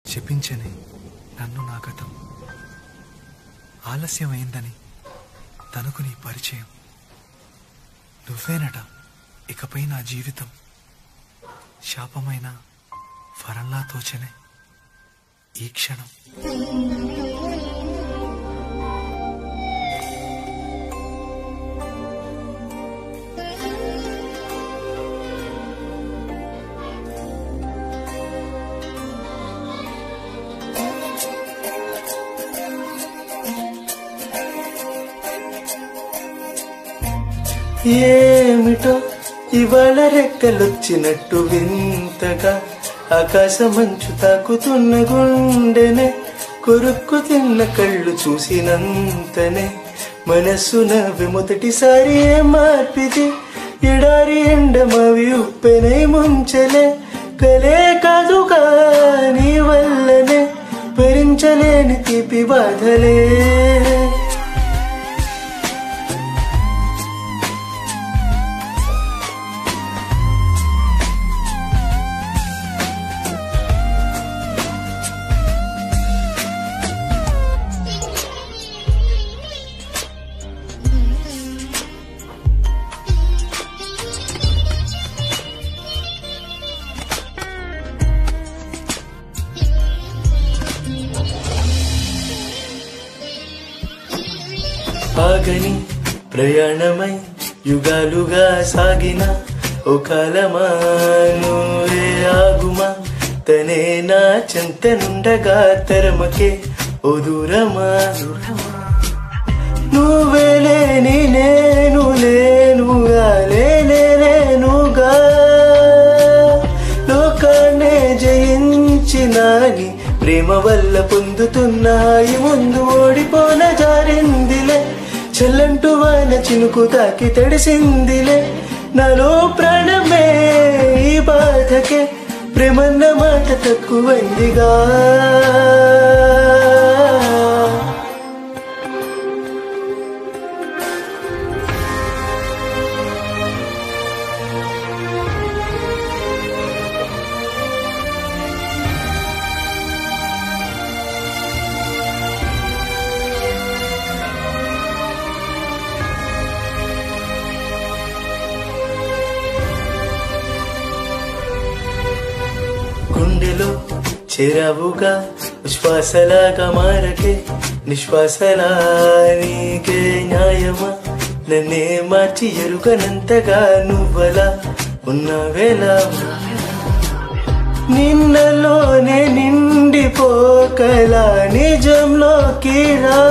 చెప్పించని నన్ను నా గతం ఆలస్యమైందని తనకు నీ పరిచయం నువ్వేనట ఇకపై నా జీవితం శాపమైన వరంలా తోచనే ఈ క్షణం ఏమిటో ఇవాళ రెక్కలొచ్చినట్టు వింతగా ఆకాశమంచు తాకుతున్న గుండెనే కొరుక్కు తిన్న కళ్ళు చూసినంతనే మనస్సు నవ్వి మొదటిసారి ఏ మార్పిది ఎడారి ఎండమవి ఉప్పెనై ముంచలే కలే కాదుగా నీ వల్లనే భరించలేని తీపి బాధలే ఆగని ప్రయాణమై యుగాలుగా సాగిన ఓ కాలమాను ఏ ఆగుమా తనే నా చెంతనుండగా తరమకే ఓ దూరమా నువ్వే లేని నేను లేనుగా లేనే లేనుగా లోకాన్నే జయించినాని ప్రేమ వల్ల పొందుతున్నాయి ముందు ఓడిపోన జారిందిలే చెల్లంటు వాన చినుకు తాకి తడిసిందిలే నాలో ప్రాణమే ఈ బాధకే ప్రేమన్న మాట తక్కువైందిగా గుండెలో చేరావుగా విశ్వాసలాగా మారకే నిశ్వాసలా నీకే న్యాయమా నన్నే మార్చి ఎరుకనంతగా నువ్వలా ఉన్నవేలా నిన్నలోనే నిండిపోకలా నిజంలోకి రా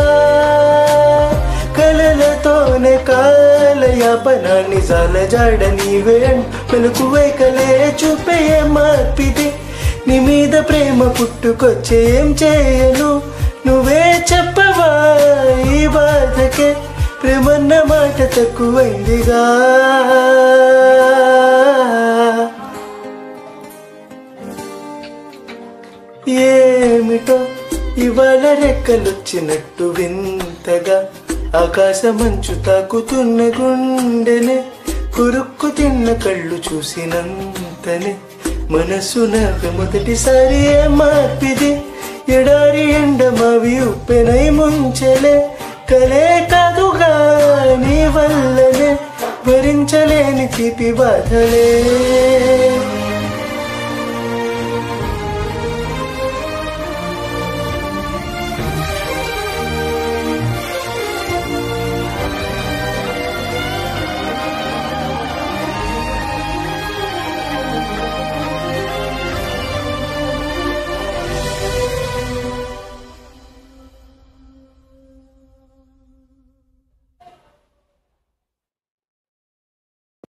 కలలతోనే కాలయాపన నిజాల జాడ నీవే మెలకువై కలే చూపే మార్పిది నీ మీద ప్రేమ పుట్టుకొచ్చే ఏం చేయను నువ్వే చెప్పవా ఈ బాధకే ప్రేమన్న మాట తక్కువైందిగా ఏమిటో ఇవాళ రెక్కలొచ్చినట్టు వింతగా ఆకాశమంచు తాకుతున్న గుండెనే కురుక్కు తిన్న కళ్ళు చూసినంతనే మనసు నవ్వె మొదటిసారి ఏ మార్పిది ఎడారి ఎండమావి ఉప్పెనై ముంచెలే కలే కాదుగా నీ వల్లనే భరించలేని తీపి బాధలే